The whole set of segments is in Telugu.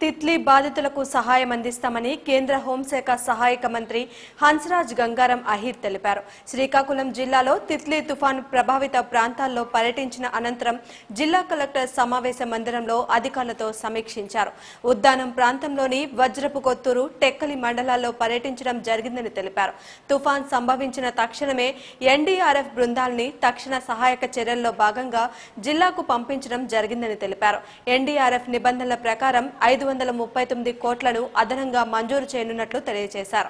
తిత్లీ బాధితులకు సహాయం అందిస్తామని కేంద్ర హోంశాఖ సహాయక మంత్రి హన్స్రాజ్ గంగారం అహీర్ తెలిపారు శ్రీకాకుళం జిల్లాలో తిత్లీ తుఫాను ప్రభావిత ప్రాంతాల్లో పర్యటించిన అనంతరం జిల్లా కలెక్టర్ సమావేశ మందిరంలో అధికారులతో సమీక్షించారు ఉద్దానం ప్రాంతంలోని వజ్రపు కొత్తూరు టెక్కలి మండలాల్లో పర్యటించడం జరిగిందని తెలిపారు తుఫాన్ సంభవించిన తక్షణమే ఎన్డీఆర్ఎఫ్ బృందాల్ని తక్షణ సహాయక చర్యల్లో భాగంగా జిల్లాకు పంపించడం జరిగిందని తెలిపారు ఎన్డీఆర్ఎఫ్ నిబంధనల ప్రకారం ఐదు వందల ముప్పై తొమ్మిది కోట్లను అదనంగా మంజూరు చేయనున్నట్లు తెలియజేశారు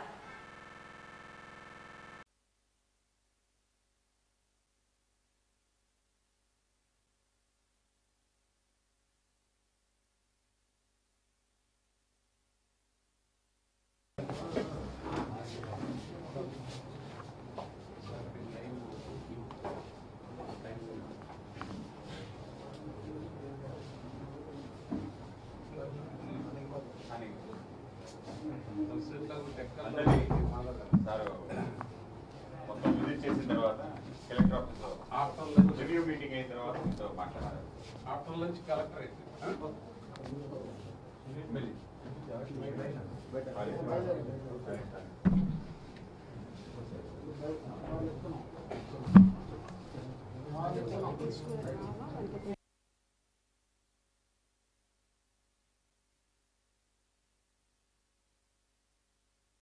అందరినీ సార్ మొత్తం విజిట్ చేసిన తర్వాత కలెక్టర్ ఆఫీస్లో ఆఫ్టర్ లంచ్ రివ్యూ మీటింగ్ అయిన తర్వాత మీతో మాట్లాడారు ఆఫ్టర్ లంచ్ కలెక్టర్ అయితే మళ్ళీ. ఆ? సరే.